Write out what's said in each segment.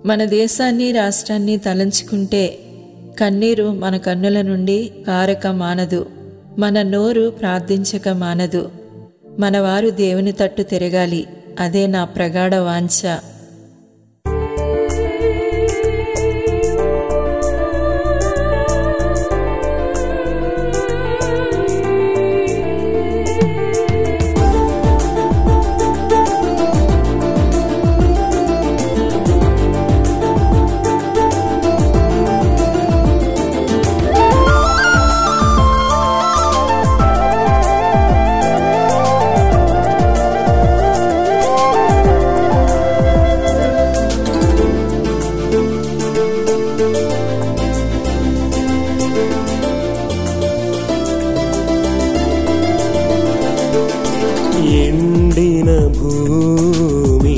మన దేశాన్ని రాష్ట్రాన్ని తలంచుకుంటే కన్నీరు మన కన్నుల నుండి కారక మానదు మన నోరు ప్రార్థించక మానదు మన వారు దేవుని తట్టు తిరగాలి అదే నా ప్రగాఢ వాంఛ ఎండిన భూమి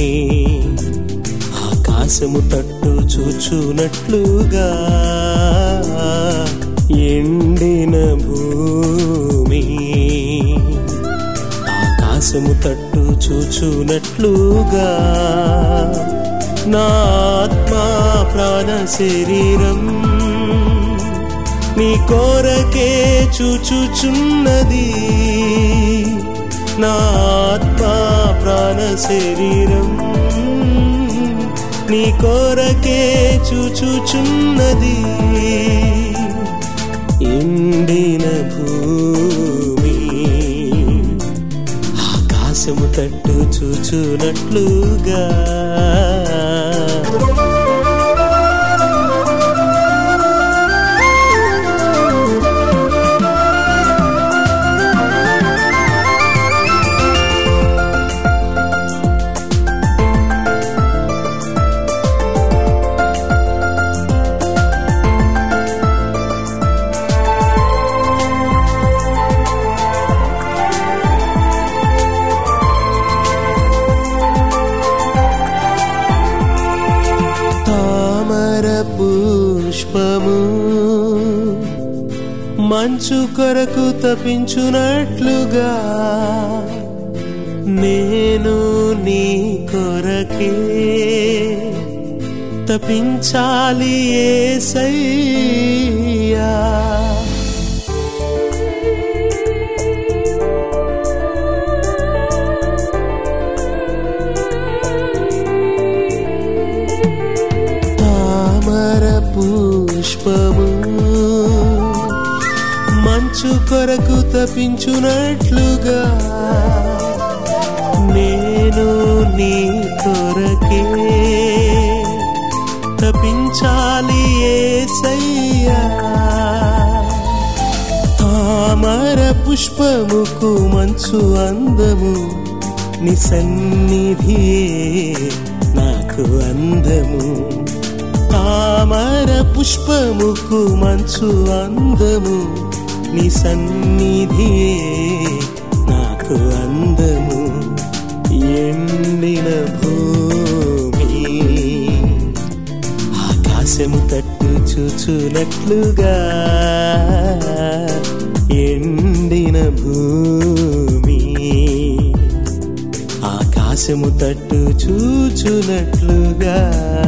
ఆకాశము తట్టు చూచునట్లుగా ఎండిన భూమి ఆకాశము తట్టు చూచునట్లుగా నా ఆత్మా ప్రాణ శరీరం నీ కోరకే చూచుచున్నది నా ఆత్మా ప్రాణ శరీరం నీ కోరకే చూచుచున్నది ఎండిన భూమి ఆకాశము తట్టు చూచునట్లుగా తామర పుష్పము మంచు కొరకు తపించునట్లుగా నేను నీ కొరకే తపించాలి ఏసయ్యా తామర పుష్పము మంచు కొరకు తపించునట్లుగా నేను నీ కొరకే తపించాలి ఏసయ్యా తామర పుష్పముకు మంచు అందము నీ సన్నిధియే నాకు అందము తామర పుష్పముకు మంచు అందము నీ సన్నిధియే నాకు అందము ఎండిన భూమి ఆకాశము తట్టు చూచునట్లుగా ఎండిన భూమి ఆకాశము తట్టు చూచునట్లుగా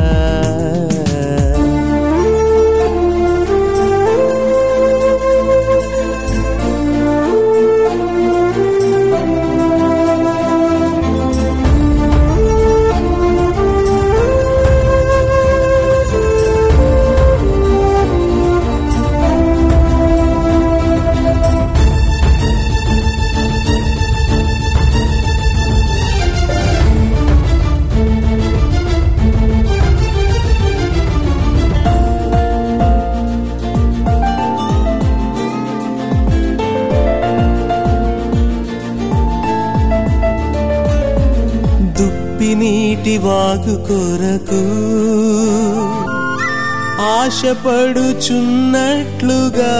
దుప్పి నీటి వాగు కొరకు ఆశపడుచున్నట్లుగా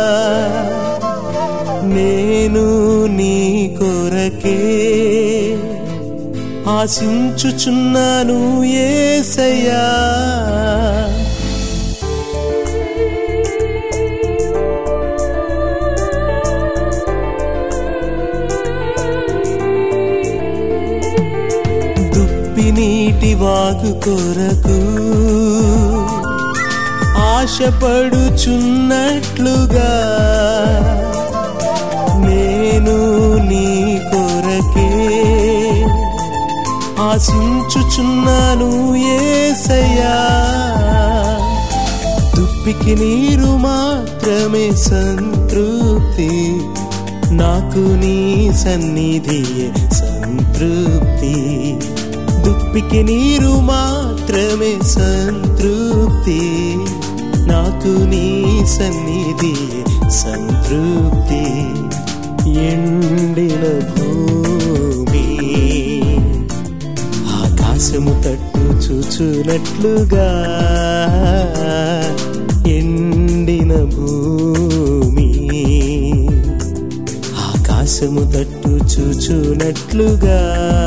నేను నీ కొరకే ఆశించుచున్నాను ఏసయ్యా దుప్పి నీటి వాగు కొరకు ఆశపడుచున్నట్లుగా నేను నీ కొరకే ఆశించుచున్నాను ఏసయ్యా దుప్పికి నీరు మాత్రమే సంతృప్తి నాకు నీ సన్నిధియే సంతృప్తి దుప్పికి నీరు మాత్రమే సంతృప్తి నాకు నీ సన్నిధియే సంతృప్తి ఎండిన భూమి ఆకాశము తట్టు చూచునట్లుగా ఎండిన భూమి ఆకాశము తట్టు చూచునట్లుగా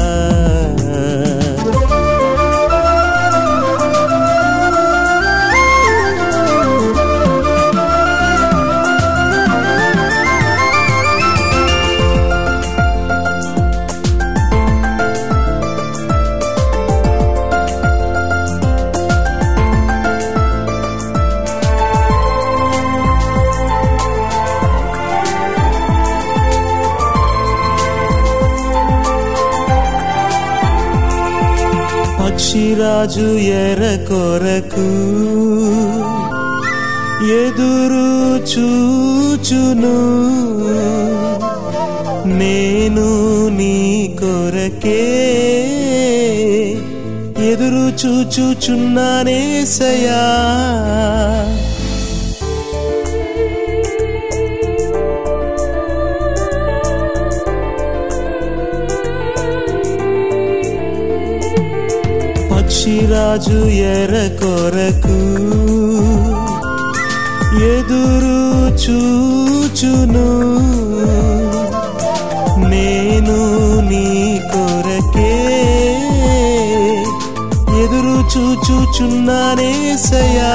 పక్షిరాజు ఎర కొరకు ఎదురు చూచును నేను నీ కొరకే ఎదురు చూచుచున్నానేసయా పక్షిరాజు ఎర కొరకు ఎదురు చూచును నేను నీ కొరకే ఎదురు చూచుచున్నానేసయా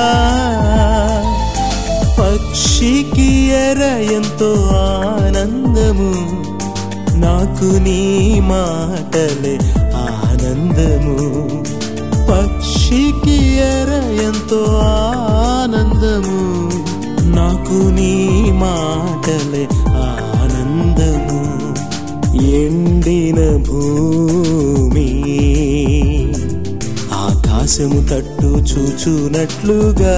పక్షికి ఎర ఎంతో ఆనందము నాకు నీ మాటలే ఆనందము పక్షికి ఎర ఎంతో ఆనందము నాకు నీ మాటలే ఆనందము ఎండిన భూమి ఆకాశము తట్టు చూచునట్లుగా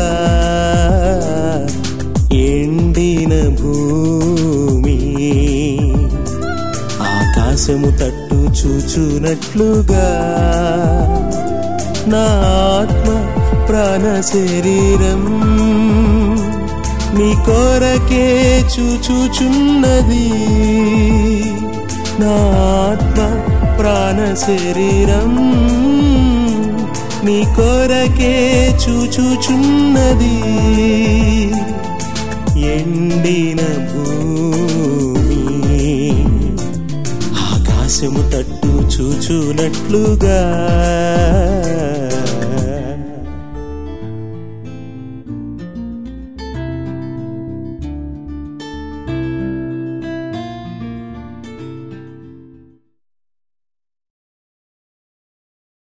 ఎండిన భూమి ఆకాశము తట్టు చూచునట్లుగా నా ఆత్మ ప్రాణ శరీరం నీ కొరకే చూచుచున్నది నా ఆత్మ ప్రాణ శరీరం నీ కొరకే చూచుచున్నది ఎండిన భూమి ఆకాశము తట్టు చూచునట్లుగా